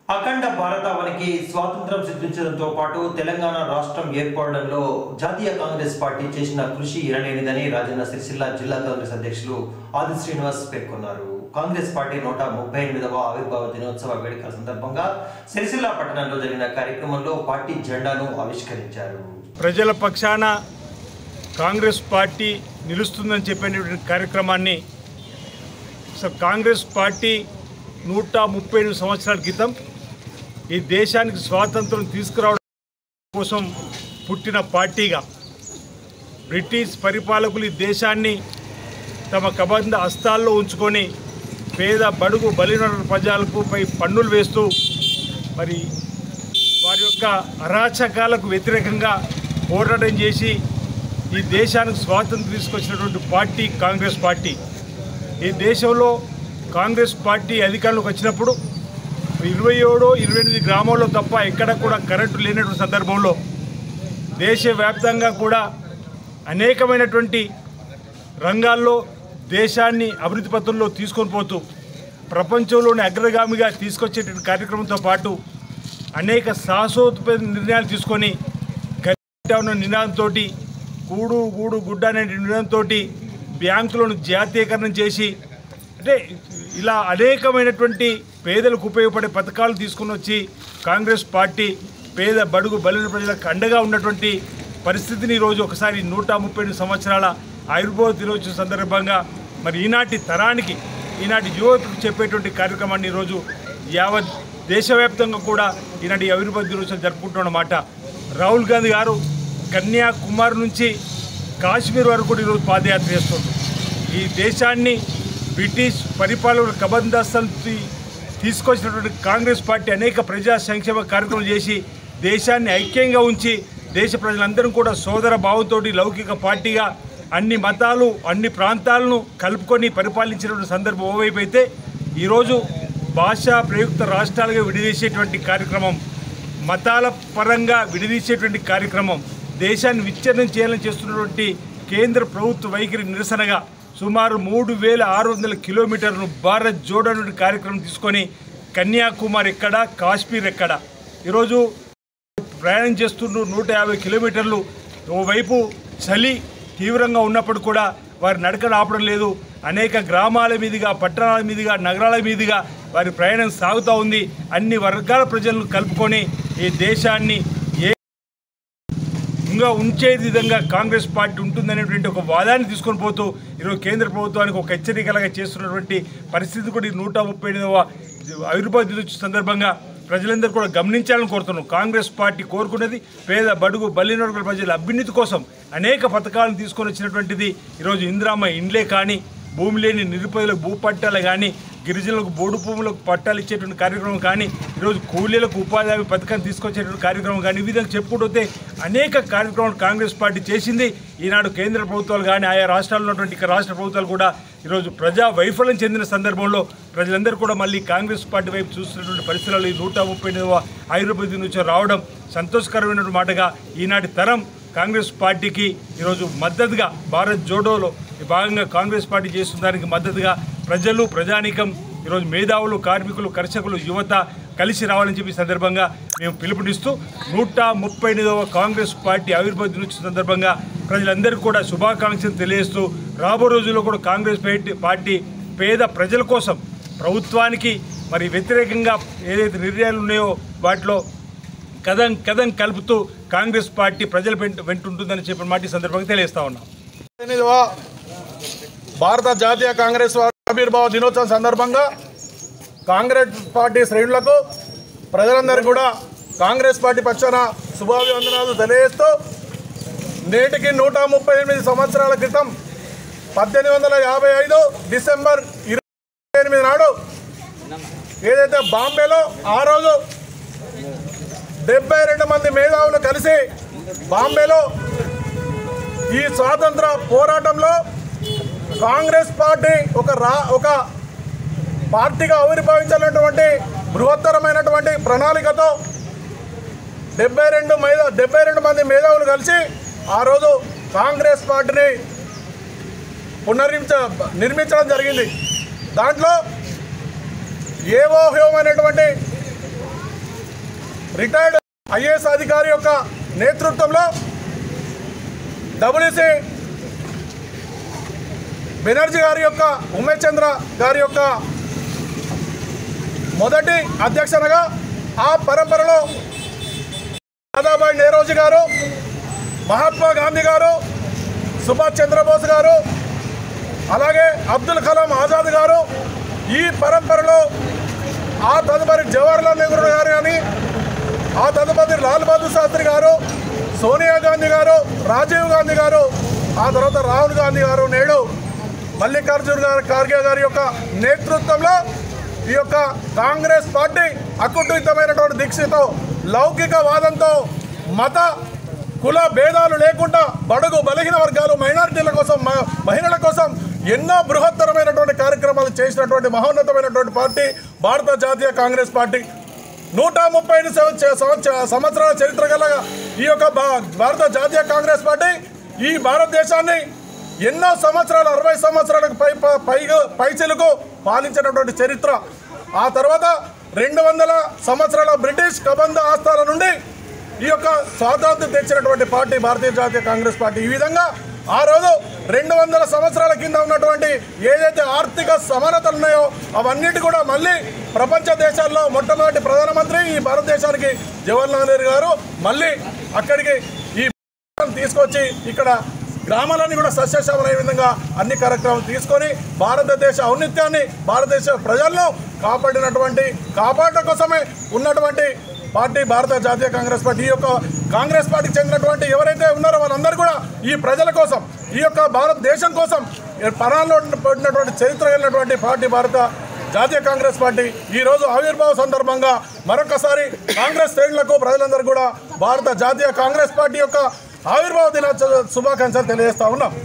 అఖండ భారతావనికి స్వాతంత్రం సిద్ధించడంతో పాటు తెలంగాణ రాష్ట్రం ఏర్పడడంలో జాతీయ కాంగ్రెస్ పార్టీ చేసిన కృషి ఇరలేనిదని రాజన్న సిరిసిల్ల జిల్లా కాంగ్రెస్ అధ్యక్షులు ఆది శ్రీనివాస్ పేర్కొన్నారు కాంగ్రెస్ పార్టీ నూట ముప్పై ఎనిమిదవ ఆవిర్భావ దినోత్సవ వేడుకల సందర్భంగా సిరిసిల్ల పట్టణంలో జరిగిన కార్యక్రమంలో పార్టీ జెండాను ఆవిష్కరించారు ప్రజల పక్షాన కాంగ్రెస్ పార్టీ నిలుస్తుందని చెప్పినటువంటి కార్యక్రమాన్ని సో కాంగ్రెస్ పార్టీ నూట ముప్పై ఎనిమిది సంవత్సరాల క్రితం ఈ దేశానికి స్వాతంత్రం తీసుకురావడం కోసం పుట్టిన పార్టీగా బ్రిటిష్ పరిపాలకులు ఈ దేశాన్ని తమ కబంధ హస్తాల్లో ఉంచుకొని పేద బడుగు బలిన ప్రజలకు పై పన్నులు వేస్తూ మరి వారి యొక్క అరాచకాలకు వ్యతిరేకంగా పోరాటం చేసి ఈ దేశానికి స్వాతంత్రం తీసుకొచ్చినటువంటి పార్టీ కాంగ్రెస్ పార్టీ ఈ దేశంలో కాంగ్రెస్ పార్టీ అధికారంలోకి వచ్చినప్పుడు ఇరవై ఏడు ఇరవై ఎనిమిది గ్రామాల్లో తప్ప ఎక్కడ కూడా కరెంటు లేనటువంటి సందర్భంలో దేశవ్యాప్తంగా కూడా అనేకమైనటువంటి రంగాల్లో దేశాన్ని అభివృద్ధి పథంలో తీసుకొని పోతూ ప్రపంచంలోని అగ్రగామిగా తీసుకొచ్చేటువంటి కార్యక్రమంతో పాటు అనేక సాహసోత్పద నిర్ణయాలు తీసుకొని గట్టిగా ఉన్న నినాదంతో కూడు గూడు గుడ్డ అనే నినాదంతో బ్యాంకులను జాతీయకరణం చేసి అంటే ఇలా అనేకమైనటువంటి పేదలకు ఉపయోగపడే పథకాలు తీసుకుని వచ్చి కాంగ్రెస్ పార్టీ పేద బడుగు బలిన ప్రజలకు అండగా ఉన్నటువంటి పరిస్థితిని ఈరోజు ఒకసారి నూట ముప్పై ఎనిమిది సంవత్సరాల ఆయుర్వేద దినోత్సవం సందర్భంగా మరి ఈనాటి తరానికి ఈనాటి యువతకు చెప్పేటువంటి కార్యక్రమాన్ని ఈరోజు యావత్ దేశవ్యాప్తంగా కూడా ఈనాటి ఆయుర్వేద దినోత్సవం జరుపుకుంటున్నమాట రాహుల్ గాంధీ గారు కన్యాకుమారి నుంచి కాశ్మీర్ వరకు కూడా ఈరోజు పాదయాత్ర చేస్తుంది ఈ దేశాన్ని బ్రిటిష్ పరిపాలన కబందస్తలు తీసుకొచ్చినటువంటి కాంగ్రెస్ పార్టీ అనేక ప్రజా సంక్షేమ కార్యక్రమాలు చేసి దేశాన్ని ఐక్యంగా ఉంచి దేశ ప్రజలందరం కూడా సోదర భావంతో లౌకిక పార్టీగా అన్ని మతాలు అన్ని ప్రాంతాలను కలుపుకొని పరిపాలించినటువంటి సందర్భం ఓవైపు అయితే ఈరోజు భాషా ప్రయుక్త రాష్ట్రాలుగా విడదీసేటువంటి కార్యక్రమం మతాల పరంగా విడదీసేటువంటి కార్యక్రమం దేశాన్ని విచ్ఛిన్నం చేయాలని చేస్తున్నటువంటి కేంద్ర ప్రభుత్వ వైఖరి నిరసనగా సుమారు మూడు వేల ఆరు వందల కిలోమీటర్లను భారత్ జోడో అనే కార్యక్రమం తీసుకొని కన్యాకుమారి ఎక్కడ కాశ్మీర్ ఎక్కడ ఈరోజు ప్రయాణం చేస్తున్న నూట యాభై కిలోమీటర్లు ఓవైపు చలి తీవ్రంగా ఉన్నప్పుడు కూడా వారి నడకను ఆపడం లేదు అనేక గ్రామాల మీదుగా పట్టణాల మీదుగా నగరాల మీదుగా వారి ప్రయాణం సాగుతూ ఉంది అన్ని వర్గాల ప్రజలను కలుపుకొని ఈ దేశాన్ని ఏ ఇంకా ఉంచే విధంగా కాంగ్రెస్ పార్టీ ఉంటుందనేటువంటి ఒక వాదాన్ని తీసుకొని పోతూ ఈరోజు కేంద్ర ప్రభుత్వానికి ఒక హెచ్చరికలుగా చేస్తున్నటువంటి పరిస్థితి కూడా ఈ నూట ముప్పై ఎనిమిదవ ఆవిర్భావ దినోత్సవ సందర్భంగా ప్రజలందరూ కూడా గమనించాలని కోరుతున్నాం కాంగ్రెస్ పార్టీ కోరుకున్నది పేద బడుగు బలినడుగుల ప్రజల అభ్యున్నతి కోసం అనేక పథకాలను తీసుకొని వచ్చినటువంటిది ఈరోజు ఇందిరామ్మ ఇండ్లే కానీ భూమి లేని నిరుపేదలకు భూ పట్టాలు కానీ గిరిజనులకు బోడు భూములకు పట్టాలు ఇచ్చేటువంటి కార్యక్రమం కానీ ఈరోజు కూలీలకు ఉపాధి హామీ పథకాన్ని తీసుకొచ్చేటువంటి కార్యక్రమం కానీ ఈ విధంగా చెప్పుకుంటూ వస్తే అనేక కార్యక్రమాలు కాంగ్రెస్ పార్టీ చేసింది ఈనాడు కేంద్ర ప్రభుత్వాలు కానీ ఆయా రాష్ట్రాల్లో ఉన్నటువంటి ఇక రాష్ట్ర ప్రభుత్వాలు కూడా ఈరోజు ప్రజా వైఫల్యం చెందిన సందర్భంలో ప్రజలందరూ కూడా మళ్ళీ కాంగ్రెస్ పార్టీ వైపు చూస్తున్నటువంటి పరిస్థితుల్లో ఈ నూట ముప్పై ఎనిమిదవ ఆయుర్వేద నుంచి రావడం సంతోషకరమైన మాటగా ఈనాటి తరం కాంగ్రెస్ పార్టీకి ఈరోజు మద్దతుగా భారత్ జోడోలో ఈ భాగంగా కాంగ్రెస్ పార్టీ చేస్తున్న దానికి మద్దతుగా ప్రజలు ప్రజానీకం ఈరోజు మేధావులు కార్మికులు కర్షకులు యువత కలిసి రావాలని చెప్పి ఈ సందర్భంగా మేము పిలుపునిస్తూ నూట ముప్పై ఎనిమిదవ కాంగ్రెస్ పార్టీ ఆవిర్భావ దినోత్సవ సందర్భంగా ప్రజలందరికీ కూడా శుభాకాంక్షలు తెలియజేస్తూ రాబో రోజుల్లో కూడా కాంగ్రెస్ పార్టీ పార్టీ పేద ప్రజల కోసం ప్రభుత్వానికి మరి వ్యతిరేకంగా ఏదైతే నిర్ణయాలు ఉన్నాయో వాటిలో కథం కథం కలుపుతూ కాంగ్రెస్ పార్టీ ప్రజల వెంట వెంట ఉంటుందని చెప్పిన మాట ఈ సందర్భంగా తెలియజేస్తా ఉన్నాం ఎనిమిదవ భారత జాతీయ కాంగ్రెస్ వారి ఆవిర్భావ దినోత్సవం సందర్భంగా కాంగ్రెస్ పార్టీ శ్రేణులకు ప్రజలందరికీ కూడా కాంగ్రెస్ పార్టీ పక్షాన శుభాభివందనాలు తెలియజేస్తూ నేటికి నూట ముప్పై ఎనిమిది సంవత్సరాల క్రితం పద్దెనిమిది వందల యాభై ఐదు డిసెంబర్ ఇరవై ఎనిమిది నాడు ఏదైతే బాంబేలో ఆ రోజు డెబ్బై రెండు మంది మేధావులు కలిసి బాంబేలో ఈ స్వాతంత్ర పోరాటంలో కాంగ్రెస్ పార్టీ ఒక రా ఒక పార్టీగా ఆవిర్భవించాలన్నటువంటి బృహత్తరమైనటువంటి ప్రణాళికతో డెబ్బై రెండు మేధా డెబ్బై రెండు మంది మేధావులు కలిసి ఆ రోజు కాంగ్రెస్ పార్టీని పునర్నిర్మించ నిర్మించడం జరిగింది దాంట్లో ఏవో హ్యోమ్ అనేటువంటి రిటైర్డ్ ఐఏఎస్ అధికారి యొక్క నేతృత్వంలో డబ్ల్యూసీ బెనర్జీ గారి యొక్క ఉమేష్ చంద్ర గారి యొక్క మొదటి అధ్యక్షనగా ఆ పరంపరలో దాదాబాయి నెహ్రోజీ గారు మహాత్మా గాంధీ గారు సుభాష్ చంద్రబోస్ గారు అలాగే అబ్దుల్ కలాం ఆజాద్ గారు ఈ పరంపరలో ఆ తదుపరి జవహర్లాల్ నెహ్రూ గారు కానీ ఆ తదుపరి లాల్ బహదూర్ శాస్త్రి గారు సోనియా గాంధీ గారు రాజీవ్ గాంధీ గారు ఆ తర్వాత రాహుల్ గాంధీ గారు నేడు మల్లికార్జున గారు ఖార్గే గారి యొక్క నేతృత్వంలో ఈ యొక్క కాంగ్రెస్ పార్టీ అకుటితమైనటువంటి దీక్షతో లౌకిక వాదంతో మత కుల భేదాలు లేకుండా బడుగు బలహీన వర్గాలు మైనారిటీల కోసం మ- మహిళల కోసం ఎన్నో బృహత్తరమైనటువంటి కార్యక్రమాలు చేసినటువంటి మహోన్నతమైనటువంటి పార్టీ భారత జాతీయ కాంగ్రెస్ పార్టీ నూట ముప్పై ఐదు సంవత్స- సంవత్స- సంవత్సరాల చరిత్ర గల ఈ యొక్క భా- భారత జాతీయ కాంగ్రెస్ పార్టీ ఈ భారతదేశాన్ని ఎన్నో సంవత్సరాలు అరవై సంవత్సరాలకు పై ప- పైగా పైచిలకు పాలించినటువంటి చరిత్ర ఆ తర్వాత రెండు వందల సంవత్సరాల బ్రిటిష్ కబంధ ఆస్థాల నుండి ఈ యొక్క స్వాతంత్రం తెచ్చినటువంటి పార్టీ భారతీయ జాతీయ కాంగ్రెస్ పార్టీ ఈ విధంగా ఆ రోజు రెండు వందల సంవత్సరాల కింద ఉన్నటువంటి ఏదైతే ఆర్థిక సమానతలు ఉన్నాయో అవన్నిటి కూడా మళ్ళీ ప్రపంచ దేశాల్లో మొట్టమొదటి ప్రధానమంత్రి ఈ భారతదేశానికి జవహర్లాల్ నెహ్రూ గారు మళ్ళీ అక్కడికి ఈ తీసుకొచ్చి ఇక్కడ గ్రామాలన్నీ కూడా సస్యశ్యామలయ్యే విధంగా అన్ని కార్యక్రమాలు తీసుకొని భారతదేశ ఔన్నత్యాన్ని భారతదేశ ప్రజలను కాపాడినటువంటి కాపాడటం కోసమే ఉన్నటువంటి పార్టీ భారత జాతీయ కాంగ్రెస్ పార్టీ ఈ యొక్క కాంగ్రెస్ పార్టీకి చెందినటువంటి ఎవరైతే ఉన్నారో వాళ్ళందరూ కూడా ఈ ప్రజల కోసం ఈ యొక్క భారతదేశం కోసం పరాల్లో పడినటువంటి చరిత్ర కలిగినటువంటి పార్టీ భారత జాతీయ కాంగ్రెస్ పార్టీ ఈ రోజు ఆవిర్భావ సందర్భంగా మరొకసారి కాంగ్రెస్ శ్రేణులకు ప్రజలందరూ కూడా భారత జాతీయ కాంగ్రెస్ పార్టీ యొక్క ఆవిర్భావ దినోత్సవ శుభాకాంక్షలు తెలియజేస్తా ఉన్నాం